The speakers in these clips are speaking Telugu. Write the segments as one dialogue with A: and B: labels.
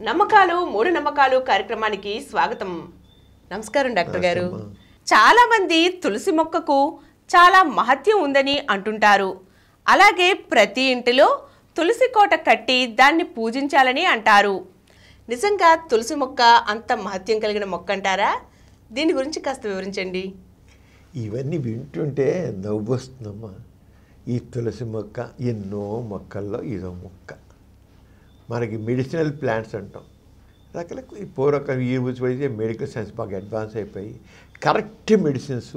A: నమ్మకాలు మూఢనమ్మకాలు కార్యక్రమానికి స్వాగతం నమస్కారం డాక్టర్ గారు చాలా మంది తులసి మొక్కకు చాలా మహత్యం ఉందని అంటుంటారు అలాగే ప్రతి ఇంటిలో తులసి కోట కట్టి దాన్ని పూజించాలని అంటారు నిజంగా తులసి మొక్క అంత మహత్యం కలిగిన మొక్క అంటారా దీని గురించి కాస్త వివరించండి
B: ఇవన్నీ వింటుంటే నవ్వు వస్తుందమ్మా ఈ తులసి మొక్క ఎన్నో మొక్కల్లో ఇదో మొక్క మనకి మెడిసినల్ ప్లాంట్స్ అంటాం రకరకాల ఈ పూర్వకాలం ఈ రోజు అయితే మెడికల్ సైన్స్ బాగా అడ్వాన్స్ అయిపోయి కరెక్ట్ మెడిసిన్స్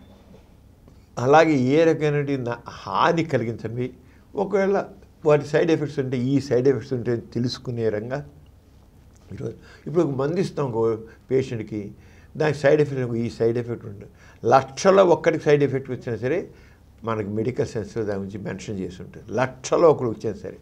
B: అలాగే ఏ రకమైన నా- హాని కలిగించండి ఒకవేళ వాటి సైడ్ ఎఫెక్ట్స్ ఉంటే ఈ సైడ్ ఎఫెక్ట్స్ ఉంటే తెలుసుకునే రంగా ఈరోజు ఇప్పుడు ఒక మందు ఇస్తాం ఒక పేషెంట్కి దానికి సైడ్ ఎఫెక్ట్ ఈ సైడ్ ఎఫెక్ట్ ఉంటుంది లక్షలో ఒక్కడికి సైడ్ ఎఫెక్ట్ వచ్చినా సరే మనకి మెడికల్ సైన్స్ దాని గురించి మెన్షన్ చేసి ఉంటుంది లక్షలో ఒకరు వచ్చినా సరే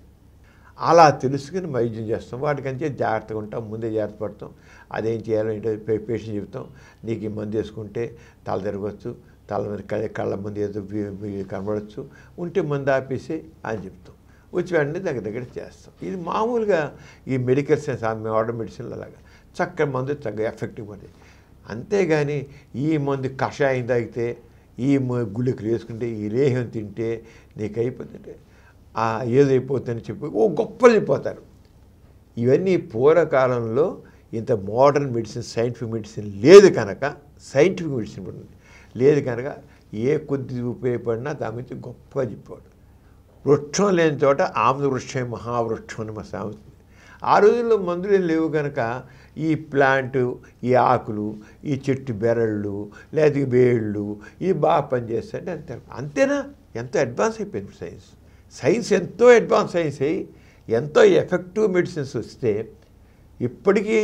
B: అలా తెలుసుకుని వైద్యం చేస్తాం వాటికంటే జాగ్రత్తగా ఉంటాం ముందే జాగ్రత్త పడతాం అదేం చేయాలో ఏంటో పే- పేషెంట్ చెప్తాం నీకు ఈ మందు వేసుకుంటే తల తిరగచ్చు తల మీద కళ్ళ- కళ్ళ ముందు ఏదో వి- వి- కనబడచ్చు ఉంటే మందు ఆపేసి అని చెప్తాం వచ్చి వెంటనే దగ్గర దగ్గర చేస్తాం ఇది మామూలుగా ఈ మెడికల్ సైన్స్ ఆ మోడర్న్ మెడిసిన్లు అలాగా చక్కని మందు చక్కగా ఎఫెక్టివ్ పడింది అంతేగాని ఈ మందు కషాయం తాగితే ఈ మ- గుళికలు వేసుకుంటే ఈ రేహం తింటే నీకు అయిపోతుంటే ఆ ఏదైపోతుందని చెప్పి ఓ గొప్పలు చెప్పిపోతారు ఇవన్నీ పూర్వకాలంలో ఇంత మోడర్న్ మెడిసిన్ సైంటిఫిక్ మెడిసిన్ లేదు కనుక సైంటిఫిక్ మెడిసిన్ కూడా ఉంది లేదు కనుక ఏ కొద్ది ఉపయోగపడినా దాని గురించి గొప్పగా చెప్పేవాడు వృక్షం లేని చోట ఆమ్ల వృక్షం మహావృక్షం అని మా సామెత ఉంది. ఆ రోజుల్లో మందులు ఏం లేవు కనుక ఈ ప్లాంట్ ఈ ఆకులు ఈ చెట్టు బెరళ్ళు లేదా ఈ వేళ్ళు ఇవి బాగా పనిచేస్తాయంటే అంతే అంతేనా ఎంతో అడ్వాన్స్ అయిపోయింది సైన్స్ సైన్స్ ఎంతో అడ్వాన్స్ సైన్స్ అయ్యి ఎంతో ఎఫెక్టివ్ మెడిసిన్స్ వస్తే ఇప్పటికీ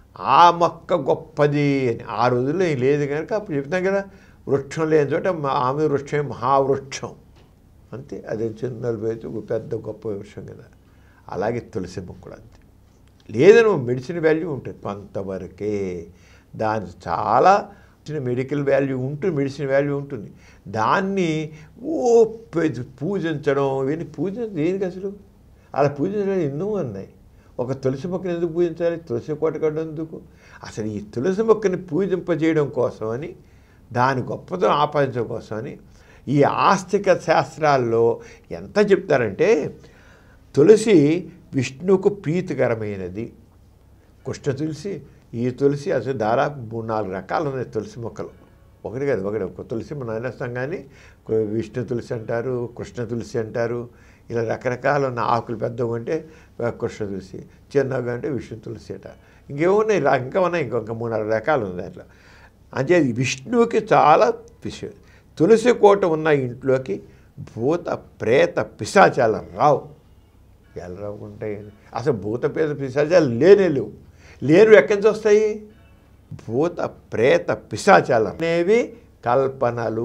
B: ఆ మొక్క గొప్పది అని ఆ రోజుల్లో ఏం లేదు కనుక అప్పుడు చెప్తాం కదా వృక్షం లేని చోట మా- ఆమె వృక్షం మహావృక్షం అంతే అదే చిన్న నలభై అయితే ఒక పెద్ద గొప్ప వృక్షం కదా అలాగే తులసి మొక్క కూడా అంతే లేదని మెడిసిన్ వాల్యూ ఉంటుంది కొంతవరకే దాని చాలా చిన్న మెడికల్ వాల్యూ ఉంటుంది మెడిసిన్ వాల్యూ ఉంటుంది దాన్ని ఓ పె- పూజించడం ఇవన్నీ పూజించడం దేనికి అసలు అలా పూజించడం ఎన్నో ఉన్నాయి ఒక తులసి మొక్కని ఎందుకు పూజించాలి తులసి కోట కట్టడం ఎందుకు అసలు ఈ తులసి మొక్కని పూజింపజేయడం కోసమని దాని గొప్పతనం ఆపాదించడం కోసమని ఈ ఆస్తిక శాస్త్రాల్లో ఎంత చెప్తారంటే తులసి విష్ణువుకు ప్రీతికరమైనది కృష్ణ తులసి ఈ తులసి అసలు దాదాపు మూడు నాలుగు రకాలు ఉన్నాయి తులసి మొక్కలు ఒకటి కాదు ఒకటి ఒక తులసి మనం అనేస్తాం కానీ కు- విష్ణు తులసి అంటారు కృష్ణ తులసి అంటారు ఇలా రకరకాల ఉన్న ఆకులు పెద్దగా ఉంటే ఆ, కృష్ణ తులసి చిన్నగా అంటే విష్ణు తులసి అట ఇంకేమున్నాయి రా- ఇంకా ఉన్నాయి ఇంకొక మూడు నాలుగు రకాలు ఉన్నాయి దాంట్లో అంటే అది విష్ణువుకి చాలా విషయం తులసి కోట ఉన్న ఇంట్లోకి భూత ప్రేత పిశాచాలు రావు ఎలా రావుకుంటాయి అసలు భూత ప్రేత పిశాచాలు లేనే లేవు లేరు ఎక్కడి నుంచి వస్తాయి భూత ప్రేత పిశాచాలు అనేవి కల్పనలు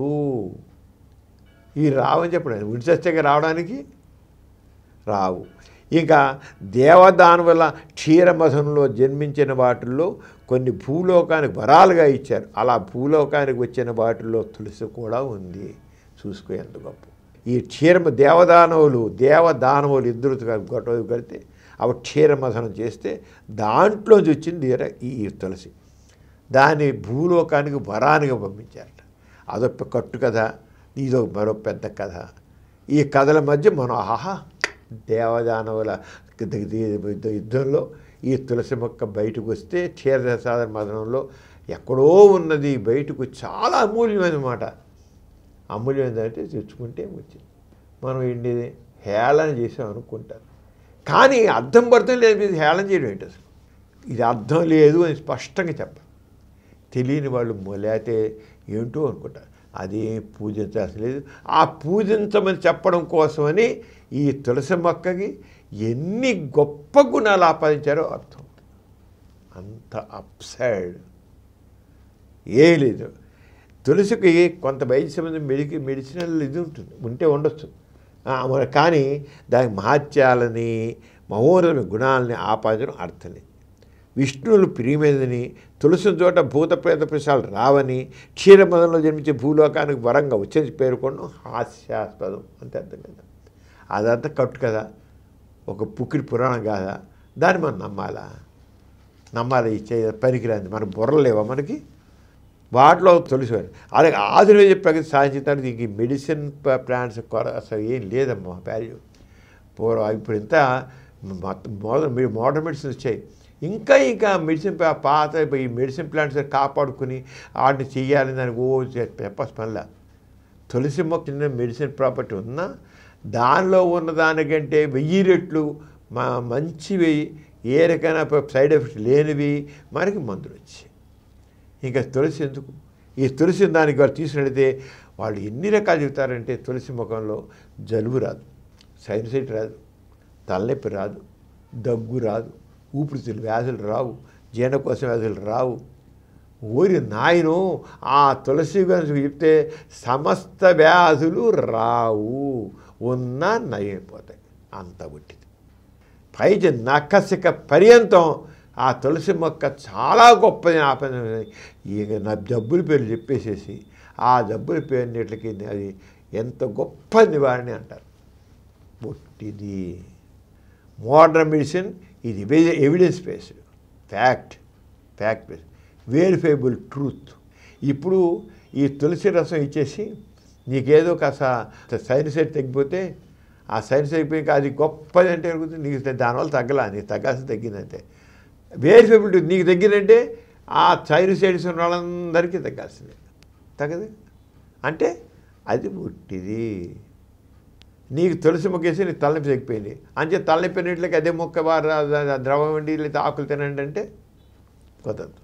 B: ఈ రావని చెప్పడం విడిచొచ్చాక రావడానికి రావు ఇంకా దేవదానువుల క్షీరమధంలో జన్మించిన వాటిల్లో కొన్ని భూలోకానికి వరాలుగా ఇచ్చారు అలా భూలోకానికి వచ్చిన వాటిల్లో తులసి కూడా ఉంది చూసుకో ఎంత గొప్ప ఈ క్షీరమ దేవదానవులు దేవదానవులు ఇద్దరు గొడవ కడితే అవి క్షీరమధనం చేస్తే దాంట్లోంచి వచ్చింది ఈర- ఈ ఈ తులసి దాన్ని భూలోకానికి వరానికి పంపించారట అదొక కట్టు కథ ఇదో మరో పెద్ద కథ ఈ కథల మధ్య మనం ఆహా దేవదానవుల ది- ది- యుద్ధంలో ఈ తులసి మొక్క బయటకు వస్తే క్షీరసాధన మదనంలో ఎక్కడో ఉన్నది బయటకు చాలా అమూల్యమైన మాట అమూల్యమైనదంటే తెచ్చుకుంటే వచ్చింది మనం ఏంటి హేళన చేసాం అనుకుంటారు కానీ అర్థం పడతాం లేదు ఇది హేళన చేయడం ఏంటి అసలు ఇది అర్థం లేదు అని స్పష్టంగా చెప్పాలి తెలియని వాళ్ళు లేకపోతే ఏంటో అనుకుంటారు అది పూజించాల్సిన లేదు ఆ పూజించమని చెప్పడం కోసమని ఈ తులసి మొక్కకి ఎన్ని గొప్ప గుణాలు ఆపాదించారో అర్థం అంత అప్సైడ్ ఏ లేదు తులసికి కొంత వైద్య సంబంధం మెడికి మెడిసినల్ ఇది ఉంటుంది ఉంటే ఉండొచ్చు ఆ, మరి కానీ దాని మహత్యాలని మహోన్నతమైన గుణాలని ఆపాదించడం అర్థం లేదు విష్ణువులు ప్రియమైనదని తులసి చోట భూత ప్రేత పిశాలు రావని క్షీరమదంలో జన్మించే భూలోకానికి వరంగా వచ్చేసి పేర్కొనడం హాస్యాస్పదం అంతే అర్థం కదా అదంతా కట్టు కదా ఒక పుక్కిడి పురాణం కాదా దాన్ని మనం నమ్మాలా నమ్మాలి ఇచ్చే పనికిరాంది మన బుర్రలు లేవా మనకి వాటిలో తులసి వారి అలాగే ఆధునిక ప్రగతి సాధించడానికి ఇంక మెడిసిన్ ప్లాంట్స్ కొర అసలు ఏం లేదమ్మా వాల్యూ పూర్వం ఇప్పుడు ఇంత మోడర్న్ మోడర్న్ మెడిసిన్ వచ్చాయి ఇంకా ఇంకా మెడిసిన్ పా- పాత ఈ మెడిసిన్ ప్లాంట్స్ కాపాడుకుని వాటిని చెయ్యాలని దానికి ఓ చెప్పస్ పనిలా తులసి మొక్క చిన్న మెడిసిన్ ప్రాపర్టీ ఉన్నా దానిలో ఉన్న దానికంటే వెయ్యి రెట్లు మా మంచివి ఏ రకమైన సైడ్ ఎఫెక్ట్స్ లేనివి మనకి మందులు వచ్చాయి ఇంకా తులసి ఎందుకు ఈ తులసి దానికి వాళ్ళు తీసుకునడితే వాళ్ళు ఎన్ని రకాలు చెబుతారంటే తులసి ముఖంలో జలుబు రాదు సైనసైట్ రాదు తలనొప్పి రాదు దగ్గు రాదు ఊపిరితిత్తుల వ్యాధులు రావు జీర్ణకోశ వ్యాధులు రావు ఊరి నాయను ఆ తులసి గురించి చెప్తే సమస్త వ్యాధులు రావు ఉన్నా నయమైపోతాయి అంత ఉట్టిది పైచి నక్కసిక పర్యంతం ఆ తులసి మొక్క చాలా గొప్పది నా పని ఇక నా జబ్బుల పేర్లు చెప్పేసేసి ఆ జబ్బుల పేరున్నిటికి అది ఎంత గొప్ప నివారణ అంటారు పొట్టిది మోడర్న్ మెడిసిన్ ఇది evidence based fact fact based verifiable truth ఇప్పుడు ఈ తులసి రసం ఇచ్చేసి నీకేదో కాస్త సైనసైడ్ తగ్గిపోతే ఆ సైనసైడ్ అయిపోయి అది గొప్పది అంటే అనుకుంటుంది నీకు దానివల్ల తగ్గలా నీకు తగ్గాల్సి తగ్గిందంటే వెరిఫైబుల్ ట్రూత్ నీకు తగ్గిందంటే ఆ సైనసైడ్స్ ఉన్న వాళ్ళందరికీ తగ్గాల్సిందే తగ్గదు అంటే అది పుట్టిది నీకు తులసి మొక్కేసి నీకు తలనొప్పి తగ్గిపోయింది అంతే తలనొప్పి నీటికి అదే మొక్క వారు ద్రవం వండి లేదా ఆకులు తినండి అంటే కుదరదు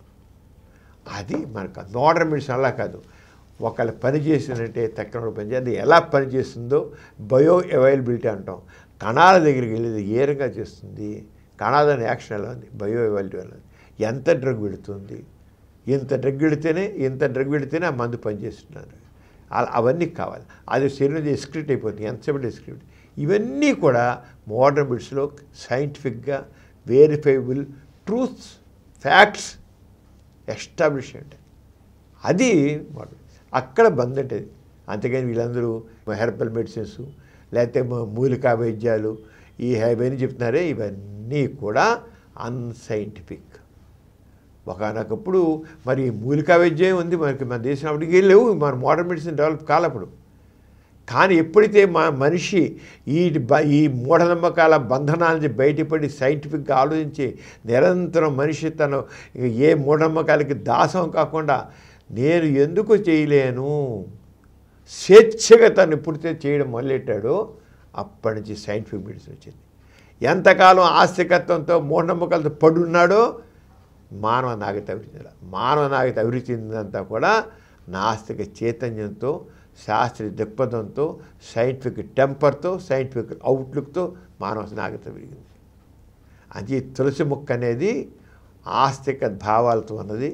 B: అది మనకు మోడర్న్ మెడిసిన్ అలా కాదు ఒకళ్ళు పని చేసినట్టే టెక్నాలజీ పని అది ఎలా పనిచేస్తుందో బయో అవైలబిలిటీ అంటాం కణాల దగ్గరికి వెళ్ళేది ఏ రకంగా చేస్తుంది కణాలని యాక్షన్ ఎలా ఉంది బయో అవైలబిలిటీ ఎలా ఉంది ఎంత డ్రగ్ పెడుతుంది ఇంత డ్రగ్ పెడితేనే ఇంత డ్రగ్ పెడితేనే ఆ మందు పనిచేస్తున్నారు అలా అవన్నీ కావాలి అది శరీరం ఎస్క్రిప్ట్ అయిపోతుంది ఎంతసేపు ఎస్క్రిప్ట్ ఇవన్నీ కూడా మోడర్న్ బిడ్స్లో సైంటిఫిక్గా వెరిఫైబుల్ ట్రూత్స్ ఫ్యాక్ట్స్ ఎస్టాబ్లిష్ అంటే అది మోడర్న్ అక్కడ బంద్ అంటే అంతేగాని వీళ్ళందరూ హెర్బల్ మెడిసిన్స్ లేకపోతే మ- మూలికా వైద్యాలు ఈ ఇవన్నీ చెప్తున్నారే ఇవన్నీ కూడా అన్సైంటిఫిక్ ఒకనొకప్పుడు మరి మూలికా వైద్యం ఉంది మనకి మన దేశం అప్పటికి ఏం లేవు మన మోడర్న్ మెడిసిన్ డెవలప్ కాలప్పుడు కానీ ఎప్పుడైతే మా మనిషి ఈ బ- ఈ మూఢనమ్మకాల బంధనాల నుంచి బయటపడి సైంటిఫిక్గా ఆలోచించి నిరంతరం మనిషి తను ఇక ఏ మూఢనమ్మకాలకి దాసం కాకుండా నేను ఎందుకు చేయలేను స్వేచ్ఛగా తను ఎప్పుడైతే చేయడం మొదలెట్టాడో అప్పటి నుంచి సైంటిఫిక్ మెడిసిన్ వచ్చింది ఎంతకాలం ఆస్తికత్వంతో మూఢనమ్మకాలతో పడున్నాడో మానవ నాగరికత అభివృద్ధి చెందాలి. మానవ నాగరికత అభివృద్ధి చెందినంతా కూడా నాస్తిక చైతన్యంతో శాస్త్రీయ దృక్పథంతో సైంటిఫిక్ టెంపర్తో సైంటిఫిక్ అవుట్లుక్తో మానవ నాగరికత పెరిగింది అది తులసి మొక్క అనేది ఆస్తిక భావాలతో ఉన్నది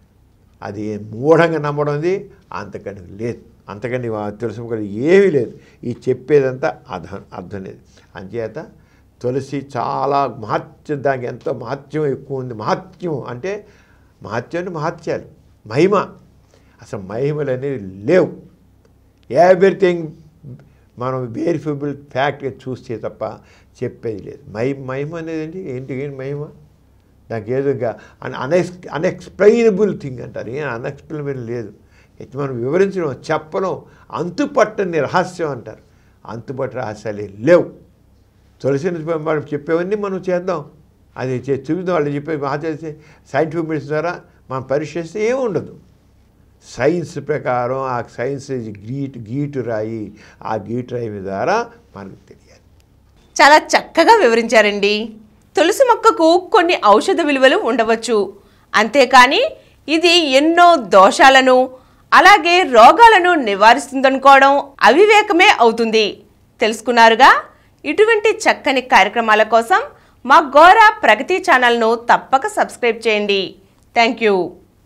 B: అది మూఢంగా నమ్మడం అది అంతకని లేదు అంతకని వా- తులసి మొక్కలు ఏమీ లేదు ఈ చెప్పేదంతా అర్థం అర్థం లేదు అంచేత తులసి చాలా మహత్యం దానికి ఎంతో మహత్యం ఎక్కువ ఉంది మహత్యం అంటే మహత్యం అంటే మహత్యాలు మహిమ అసలు మహిమలు అనేవి లేవు ఎవ్రీథింగ్ మనం వెరిఫిబుల్ ఫ్యాక్ట్గా చూస్తే తప్ప చెప్పేది లేదు మహిమ మహిమ అనేది ఏంటి ఏంటి ఏంటి మహిమ దానికి ఏదో అన్ఎక్స్ అన్ఎక్స్ప్లెయినబుల్ థింగ్ అంటారు ఏం అన్ఎక్స్ప్లెయినబుల్ లేదు అయితే మనం వివరించడం చెప్పడం అంతుపట్టని రహస్యం అంటారు అంతుపట్ట రహస్యాలు ఏం లేవు తులసిని మనం చెప్పేవన్నీ మనం చేద్దాం అది చే- చూద్దాం వాళ్ళు చెప్పే మహాచేసి సైంటిఫిక్ మెడిసిన్ ద్వారా మనం పరీక్ష చేస్తే ఏమి ఉండదు సైన్స్ ప్రకారం ఆ సైన్స్ గీటు గీటు రాయి ఆ గీటు రాయి ద్వారా మనకు తెలియాలి
A: చాలా చక్కగా వివరించారండి తులసి మొక్కకు కొన్ని ఔషధ విలువలు ఉండవచ్చు అంతేకాని ఇది ఎన్నో దోషాలను అలాగే రోగాలను నివారిస్తుందనుకోవడం అవివేకమే అవుతుంది తెలుసుకున్నారుగా ఇటువంటి చక్కని కార్యక్రమాల కోసం మా గోరా ప్రగతి ఛానల్ను తప్పక సబ్స్క్రైబ్ చేయండి థ్యాంక్ యూ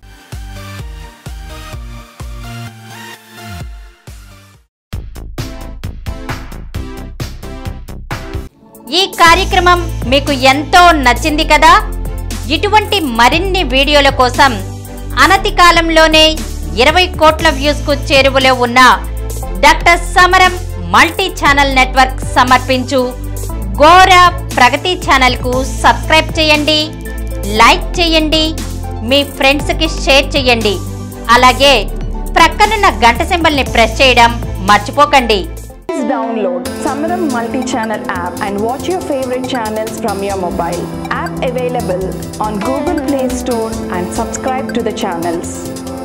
C: ఈ కార్యక్రమం మీకు ఎంతో నచ్చింది కదా ఇటువంటి మరిన్ని వీడియోల కోసం అనతి కాలంలోనే ఇరవై కోట్ల వ్యూస్ కు చేరువలో ఉన్న డాక్టర్ సమరం మల్టీ ఛానల్ నెట్వర్క్ సమర్పించు గోరా ప్రగతి ఛానల్ కు సబ్స్క్రైబ్ చేయండి లైక్ చేయండి మీ ఫ్రెండ్స్కి షేర్ చేయండి అలాగే ప్రక్కనున్న గంట సింబల్ని ప్రెస్ చేయడం మర్చిపోకండి
D: Please download Samaram multi-channel app and watch your favorite channels from your mobile. App available on Google Play Store and subscribe to the channels.